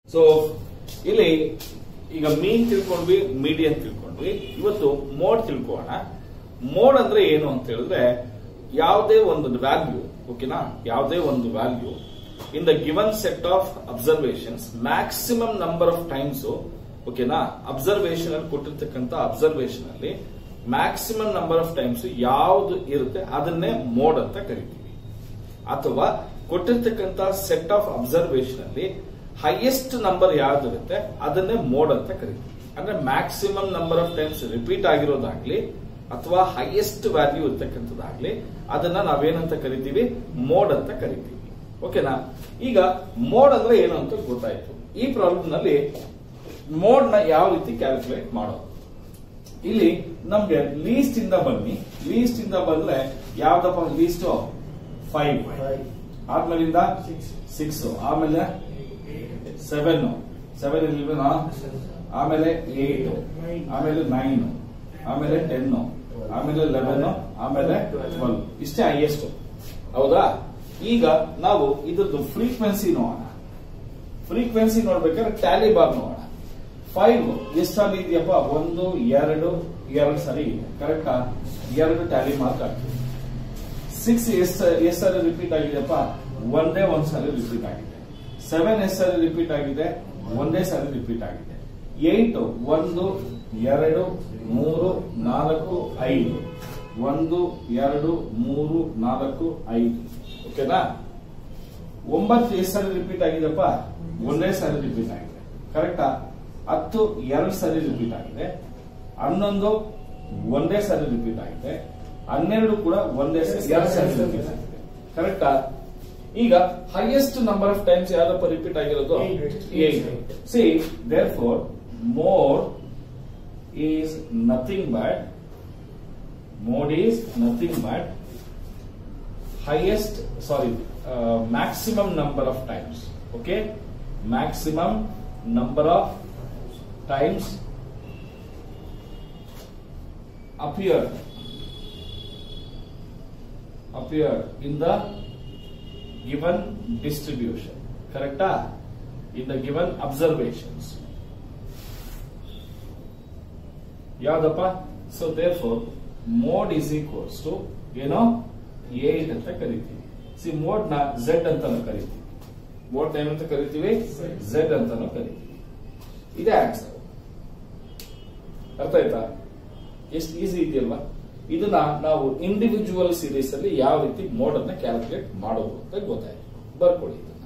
So ಇಲ್ಲಿ ಈಗ ಮೀನ್ ತಿಳ್ಕೊಂಡ್ವಿ ಮೀಡಿಯನ್ ತಿಳ್ಕೊಂಡ್ವಿ ಇವತ್ತು ಮೋಡ್ ತಿಳ್ಕೊಳ್ಳೋಣ ಮೋಡ್ ಅಂದ್ರೆ ಏನು ಅಂತ ಹೇಳಿದ್ರೆ ಯಾವುದೇ ಒಂದು ವ್ಯಾಲ್ಯೂ ಓಕೆನಾ ಯಾವುದೇ ಒಂದು value in the given set of observations maximum number of times ಓಕೆನಾ ಅಬ್ಸರ್ವೇಷನ್ ಅಲ್ಲಿ ಕೊಟ್ಟಿರ್ತಕ್ಕಂಥ ಅಬ್ಸರ್ವೇಷನ್ ಅಲ್ಲಿ ಮ್ಯಾಕ್ಸಿಮಮ್ ನಂಬರ್ ಆಫ್ ಟೈಮ್ಸ್ ಯಾವ್ದು ಇರುತ್ತೆ ಅದನ್ನೇ ಮೋಡ್ ಅಂತ ಕರಿತೀವಿ ಅಥವಾ ಕೊಟ್ಟಿರ್ತಕ್ಕಂಥ ಸೆಟ್ ಆಫ್ ಅಬ್ಸರ್ವೇಷನ್ ಅಲ್ಲಿ ಹೈಯೆಸ್ಟ್ ನಂಬರ್ ಯಾವ್ದಿರುತ್ತೆ ಅದನ್ನೇ ಮೋಡ್ ಅಂತ ಕರಿತೀವಿ ಅಂದ್ರೆ maximum number of times repeat ಆಗಿರೋದಾಗ್ಲಿ ಅಥವಾ ಹೈಯೆಸ್ಟ್ ವ್ಯಾಲ್ಯೂ ಇರ್ತಕ್ಕಂಥದ್ದಾಗ್ಲಿ ಅದನ್ನ ನಾವೇನಂತ ಕರಿತೀವಿ ಮೋಡ್ ಅಂತ ಕರಿತೀವಿ ಓಕೆನಾ ಈಗ ಮೋಡ್ ಅಂದ್ರೆ ಏನು ಅಂತ ಗೊತ್ತಾಯ್ತು ಈ ಪ್ರಾಬ್ಲಮ್ ನಲ್ಲಿ ಮೋಡ್ ನ ಯಾವ ರೀತಿ ಕ್ಯಾಲ್ಕುಲೇಟ್ ಮಾಡೋದು ಇಲ್ಲಿ ನಮ್ಗೆ ಲೀಸ್ಟ್ ಇಂದ ಬನ್ನಿ ಲೀಸ್ಟ್ ಇಂದ ಬಂದ್ರೆ ಯಾವ್ದಪ್ಪ ಲೀಸ್ಟ್ ಫೈವ್ ಆದ್ಮೇಲಿಂದ ಸಿಕ್ಸ್ ಆಮೇಲೆ ಸೆವೆನ್ ಸೆವೆನ್ ಇಲ್ವೇನಾ ಆಮೇಲೆ ಏಟ್ ಆಮೇಲೆ ನೈನ್ ಆಮೇಲೆ ಟೆನ್ ಆಮೇಲೆ ಲೆವೆನ್ ಆಮೇಲೆ ಟ್ವೆಲ್ವ್ ಇಷ್ಟೇ ಹೈಯೆಸ್ಟ್ ಹೌದಾ ಈಗ ನಾವು ಇದ್ರದ್ದು ಫ್ರೀಕ್ವೆನ್ಸಿ ನೋಡೋಣ ಫ್ರೀಕ್ವೆನ್ಸಿ ನೋಡ್ಬೇಕಾದ್ರೆ ಟ್ಯಾಲಿ ಬಾರ್ ನೋಡೋಣ ಫೈವ್ ಎಷ್ಟು ಸಲ ಇದೆಯಪ್ಪ ಒಂದು ಎರಡು ಎರಡು ಸರಿ ಇದೆ ಕರೆಕ್ಟಾ ಎರಡು ಟ್ಯಾಲಿ ಮಾರ್ಕ್ ಆಗ್ತದೆ ಸಿಕ್ಸ್ ಎಷ್ಟು ಎಷ್ಟು ಸಾರಿ ರಿಪೀಟ್ ಆಗಿದೆಯಪ್ಪ ಒಂದೇ ಒಂದ್ ಸಾರಿ ರಿಪೀಟ್ ಆಗಿದೆ ಸೆವೆನ್ ಎಷ್ಟು ಸಾರಿ ರಿಪೀಟ್ ಆಗಿದೆ ಒಂದೇ ಸಾರಿ ರಿಪೀಟ್ ಆಗಿದೆ ಏಟ್ ಒಂದು ಎರಡು ಮೂರು ನಾಲ್ಕು ಐದು ಒಂದು ಎರಡು ಮೂರು ನಾಲ್ಕು ಐದು ಓಕೆನಾ ಒಂಬತ್ತು ಎಷ್ಟು ಸಾರಿ ರಿಪೀಟ್ ಆಗಿದೆಪ್ಪ ಒಂದೇ ಸಾರಿ ರಿಪೀಟ್ ಆಗಿದೆ ಕರೆಕ್ಟಾ ಹತ್ತು ಎರಡು ಸಾರಿ ರಿಪೀಟ್ ಆಗಿದೆ ಹನ್ನೊಂದು ಒಂದೇ ಸಾರಿ ರಿಪೀಟ್ ಆಗಿದೆ ಹನ್ನೆರಡು ಕೂಡ ಒಂದೇ ಸಾರಿ ಎರಡು ಸಾರಿ ರಿಪೀಟ್ ಆಗಿದೆ ಕರೆಕ್ಟಾ ಈಗ ಹೈಯೆಸ್ಟ್ ನಂಬರ್ ಆಫ್ ಟೈಮ್ಸ್ ಯಾವ್ದಪ್ಪ ರಿಪೀಟ್ ಆಗಿರೋದು eight see therefore more is nothing but mode is nothing but highest sorry uh, maximum number of times okay maximum number of times appear appear in the given distribution correct in the given observations ಯಾವ್ದಪ್ಪ so therefore mode is equals to ಏನೋ eight ಅಂತ ಕರಿತೀವಿ C mode ನ Z ಅಂತಾನು ಕರಿತೀವಿ mode ಏನಂತ ಕರಿತೀವಿ Z ಅಂತಾನು ಕರಿತೀವಿ ಇದೇ ಆನ್ಸರ್ ಅರ್ಥ ಆಯ್ತಾ ಎಷ್ಟು ಈಸಿ ಇದೆಯಲ್ವಾ ಇದನ್ನ ನಾವು ಇಂಡಿವಿಜುವಲ್ ಸೀರೀಸ್ ಅಲ್ಲಿ ಯಾವ ರೀತಿ ಮೋಡ್ ಅನ್ನ ಕ್ಯಾಲ್ಕುಲೇಟ್ ಮಾಡೋದು ಅಂತ ಗೊತ್ತಾಯ್ತು ಬರ್ಕೊಳ್ಳಿ ಇದನ್ನ.